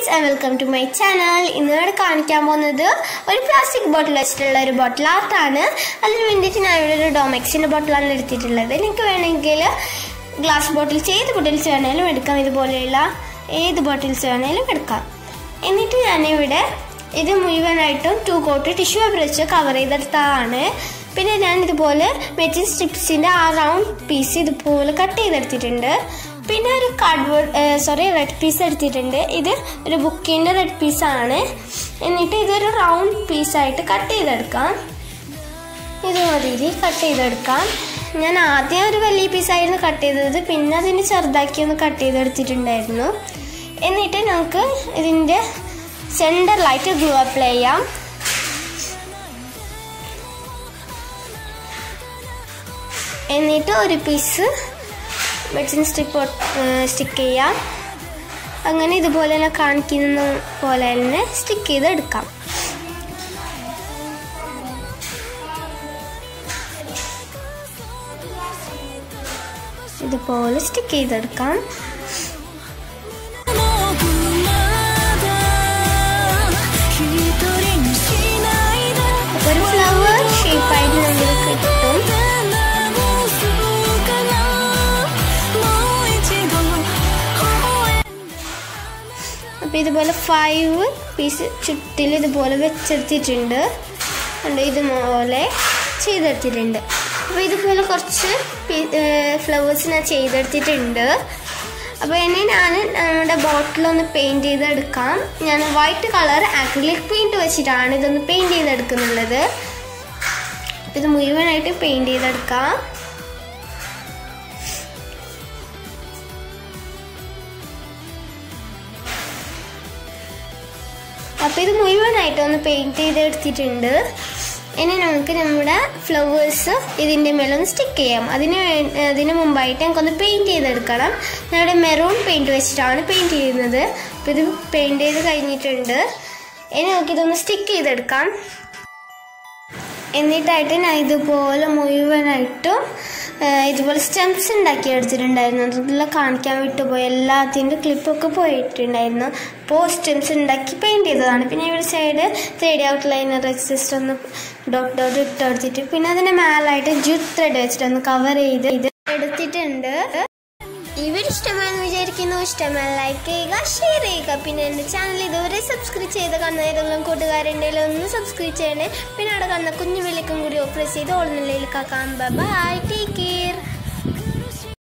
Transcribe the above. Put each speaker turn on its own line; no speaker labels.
friends and welcome to my channel ഇന്നിവിടെ കാണിക്കാൻ പോകുന്നത് ഒരു പ്ലാസ്റ്റിക് ബോട്ടിൽ വെച്ചിട്ടുള്ള ഒരു ബോട്ടിൽ ആർട്ടാണ് അതിന് വേണ്ടിയിട്ട് ഞാൻ ഇവിടെ ഒരു ഡോമെക്സിൻ്റെ ബോട്ടിലാണ് എടുത്തിട്ടുള്ളത് നിങ്ങൾക്ക് വേണമെങ്കിൽ ഗ്ലാസ് ബോട്ടിൽസ് ഏത് ബോട്ടിൽസ് വേണമെങ്കിലും എടുക്കാം ഇതുപോലെയുള്ള ഏത് ബോട്ടിൽസ് വേണമെങ്കിലും എടുക്കാം എന്നിട്ട് ഞാനിവിടെ ഇത് മുഴുവനായിട്ടും ടു കോട്ട് ടിഷ്യൂ പേപ്പർ വെച്ച് കവർ ചെയ്തെടുത്തതാണ് പിന്നെ ഞാൻ ഇതുപോലെ മെറ്റിൻ സ്ട്രിപ്സിൻ്റെ ആ റൗണ്ട് പീസ് ഇതുപോലെ കട്ട് ചെയ്തെടുത്തിട്ടുണ്ട് പിന്നെ ഒരു കാർഡ്ബോർഡ് സോറി റെഡ് പീസ് എടുത്തിട്ടുണ്ട് ഇത് ഒരു ബുക്കിൻ്റെ റെഡ് പീസാണ് എന്നിട്ട് ഇതൊരു റൗണ്ട് പീസായിട്ട് കട്ട് ചെയ്തെടുക്കാം ഇത് മതി കട്ട് ചെയ്തെടുക്കാം ഞാൻ ആദ്യം ഒരു വലിയ പീസായിരുന്നു കട്ട് ചെയ്തത് പിന്നെ അതിന് ചെറുതാക്കി ഒന്ന് കട്ട് ചെയ്തെടുത്തിട്ടുണ്ടായിരുന്നു എന്നിട്ട് നമുക്ക് ഇതിൻ്റെ സെൻറ്ററിലായിട്ട് ഗ്ലൂ അപ്ലൈ ചെയ്യാം എന്നിട്ട് ഒരു പീസ് മെഡിസിൻ സ്റ്റിക്ക് സ്റ്റിക്ക് ചെയ്യാം അങ്ങനെ ഇതുപോലെ തന്നെ കാണിക്കുന്ന പോലെ തന്നെ സ്റ്റിക്ക് ചെയ്തെടുക്കാം ഇതുപോലെ സ്റ്റിക്ക് ചെയ്തെടുക്കാം അപ്പോൾ ഒരു ഫ്ലവർ ഷേപ്പായിട്ട് നമുക്ക് കിട്ടും അപ്പോൾ ഇതുപോലെ ഫൈവ് പീസ് ചുറ്റിൽ ഇതുപോലെ വെച്ചെടുത്തിട്ടുണ്ട് ഉണ്ട് ഇതുപോലെ ചെയ്തെടുത്തിട്ടുണ്ട് അപ്പോൾ ഇതുപോലെ കുറച്ച് ഫ്ലവേഴ്സ് ഞാൻ ചെയ്തെടുത്തിട്ടുണ്ട് അപ്പോൾ ഇനി ഞാൻ നമ്മുടെ ബോട്ടിലൊന്ന് പെയിൻറ് ചെയ്തെടുക്കാം ഞാൻ വൈറ്റ് കളർ ആക്രിലിക് പെയിൻറ് വെച്ചിട്ടാണ് ഇതൊന്ന് പെയിൻറ് ചെയ്തെടുക്കുന്നുള്ളത് ഇത് മുഴുവനായിട്ട് പെയിൻറ് ചെയ്തെടുക്കാം അപ്പോൾ ഇത് മുഴുവനായിട്ട് ഒന്ന് പെയിൻറ് ചെയ്തെടുത്തിട്ടുണ്ട് ഇനി നമുക്ക് നമ്മുടെ ഫ്ലവേഴ്സ് ഇതിൻ്റെ മേലൊന്ന് സ്റ്റിക്ക് ചെയ്യാം അതിന് അതിന് മുമ്പായിട്ട് നമുക്കൊന്ന് പെയിൻറ് ചെയ്തെടുക്കണം ഞങ്ങളുടെ മെറൂൺ പെയിൻറ് വെച്ചിട്ടാണ് പെയിൻറ് ചെയ്യുന്നത് അപ്പോൾ ഇത് പെയിൻറ് ചെയ്ത് കഴിഞ്ഞിട്ടുണ്ട് ഇനി നമുക്കിതൊന്ന് സ്റ്റിക്ക് ചെയ്തെടുക്കാം എന്നിട്ടായിട്ട് ഞാൻ ഇതുപോലെ മുഴുവനായിട്ടും ഇതുപോലെ സ്റ്റെംസ് ഉണ്ടാക്കി എടുത്തിട്ടുണ്ടായിരുന്നു അതെല്ലാം കാണിക്കാൻ വിട്ടുപോയി എല്ലാത്തിൻ്റെ ക്ലിപ്പൊക്കെ പോയിട്ടുണ്ടായിരുന്നു അപ്പോൾ സ്റ്റെംസ് ഉണ്ടാക്കി പെയിൻറ് ചെയ്തതാണ് പിന്നെ ഇവിടെ side three outliner exist ഒന്ന് ഡോട്ട് ഡോട്ട് ഇട്ട് എടുത്തിട്ട് പിന്നെ അതിൻ്റെ മേലായിട്ട് ജൂട്ട് ത്രെഡ് വെച്ചിട്ടൊന്ന് കവർ ചെയ്ത് ഇത് എടുത്തിട്ടുണ്ട് ഇവർ ഇഷ്ടമായെന്ന് വിചാരിക്കുന്നു ഇഷ്ടമായി ലൈക്ക് ചെയ്യുക ഷെയർ ചെയ്യുക പിന്നെ എൻ്റെ ചാനൽ ഇതുവരെ സബ്സ്ക്രൈബ് ചെയ്ത് കാണുന്നവരെല്ലാം കൂട്ടുകാരുണ്ടെങ്കിൽ ഒന്ന് സബ്സ്ക്രൈബ് ചെയ്യണേ പിന്നെ അവിടെ കാണുന്ന കുഞ്ഞു വിളിക്കും കൂടി പ്രസ് ചെയ്ത് ഓൾ നിലയിൽ കാക്കാം ബൈ ടേക്ക് കെയർ